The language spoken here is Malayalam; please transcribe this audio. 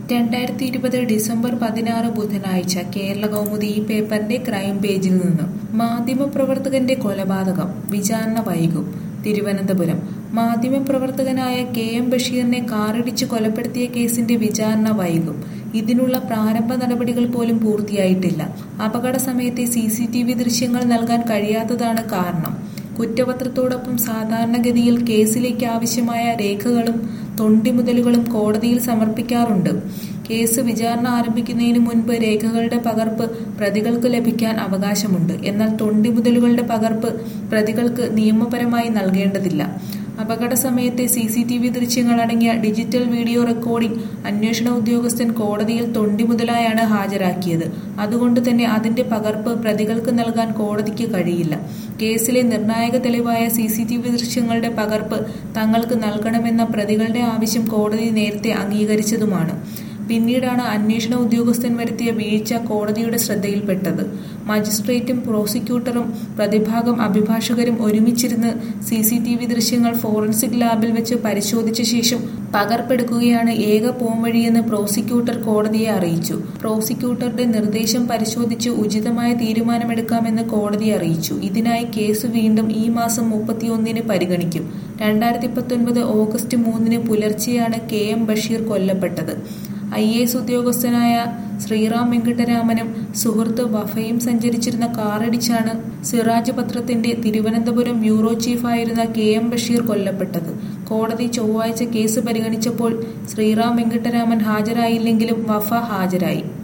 രണ്ടായിരത്തി ഇരുപത് ഡിസംബർ പതിനാറ് ബുധനാഴ്ച കേരള കൗമുദി ഈ പേപ്പറിന്റെ ക്രൈം പേജിൽ നിന്ന് മാധ്യമപ്രവർത്തകന്റെ കൊലപാതകം വിചാരണ വൈകും തിരുവനന്തപുരം മാധ്യമപ്രവർത്തകനായ കെ എം ബഷീറിനെ കാറിടിച്ച് കൊലപ്പെടുത്തിയ കേസിന്റെ വിചാരണ വൈകും ഇതിനുള്ള പ്രാരംഭ നടപടികൾ പോലും പൂർത്തിയായിട്ടില്ല അപകട സമയത്തെ സി സി ടി വി ദൃശ്യങ്ങൾ നൽകാൻ കഴിയാത്തതാണ് കാരണം കുറ്റപത്രത്തോടൊപ്പം സാധാരണഗതിയിൽ കേസിലേക്ക് ആവശ്യമായ രേഖകളും തൊണ്ടിമുതലുകളും കോടതിയിൽ സമർപ്പിക്കാറുണ്ട് കേസ് വിചാരണ ആരംഭിക്കുന്നതിന് മുൻപ് രേഖകളുടെ പകർപ്പ് പ്രതികൾക്ക് ലഭിക്കാൻ അവകാശമുണ്ട് എന്നാൽ തൊണ്ടിമുതലുകളുടെ പകർപ്പ് പ്രതികൾക്ക് നിയമപരമായി നൽകേണ്ടതില്ല അപകട സമയത്തെ സി സി ടി വി ദൃശ്യങ്ങൾ അടങ്ങിയ ഡിജിറ്റൽ വീഡിയോ റെക്കോർഡിംഗ് അന്വേഷണ ഉദ്യോഗസ്ഥൻ കോടതിയിൽ തൊണ്ടിമുതലായാണ് ഹാജരാക്കിയത് അതുകൊണ്ട് തന്നെ അതിന്റെ പകർപ്പ് പ്രതികൾക്ക് നൽകാൻ കോടതിക്ക് കഴിയില്ല കേസിലെ നിർണായക തെളിവായ സി സി ടി വി ദൃശ്യങ്ങളുടെ പകർപ്പ് തങ്ങൾക്ക് നൽകണമെന്ന പ്രതികളുടെ ആവശ്യം കോടതി നേരത്തെ അംഗീകരിച്ചതുമാണ് പിന്നീടാണ് അന്വേഷണ ഉദ്യോഗസ്ഥൻ വരുത്തിയ വീഴ്ച കോടതിയുടെ ശ്രദ്ധയിൽപ്പെട്ടത് മജിസ്ട്രേറ്റും പ്രോസിക്യൂട്ടറും പ്രതിഭാഗം അഭിഭാഷകരും ഒരുമിച്ചിരുന്ന് സി സി ടി വി ദൃശ്യങ്ങൾ ഫോറൻസിക് ലാബിൽ വെച്ച് പരിശോധിച്ച ശേഷം പകർപ്പെടുക്കുകയാണ് ഏക പോംവഴിയെന്ന് പ്രോസിക്യൂട്ടർ കോടതിയെ അറിയിച്ചു പ്രോസിക്യൂട്ടറുടെ നിർദ്ദേശം പരിശോധിച്ച് ഉചിതമായ തീരുമാനമെടുക്കാമെന്ന് കോടതി അറിയിച്ചു ഇതിനായി കേസ് വീണ്ടും ഈ മാസം മുപ്പത്തിയൊന്നിന് പരിഗണിക്കും രണ്ടായിരത്തി പത്തൊൻപത് ഓഗസ്റ്റ് മൂന്നിന് പുലർച്ചെയാണ് കെ എം ബഷീർ കൊല്ലപ്പെട്ടത് ഐ എ എസ് ഉദ്യോഗസ്ഥനായ ശ്രീറാം വെങ്കിട്ടരാമനും സുഹൃത്ത് വഫയും സഞ്ചരിച്ചിരുന്ന കാറിടിച്ചാണ് സിറാജ് പത്രത്തിന്റെ തിരുവനന്തപുരം ബ്യൂറോ ചീഫായിരുന്ന കെ എം ബഷീർ കൊല്ലപ്പെട്ടത് കോടതി ചൊവ്വാഴ്ച കേസ് പരിഗണിച്ചപ്പോൾ ശ്രീറാം വെങ്കിട്ടരാമൻ ഹാജരായില്ലെങ്കിലും വഫ ഹാജരായി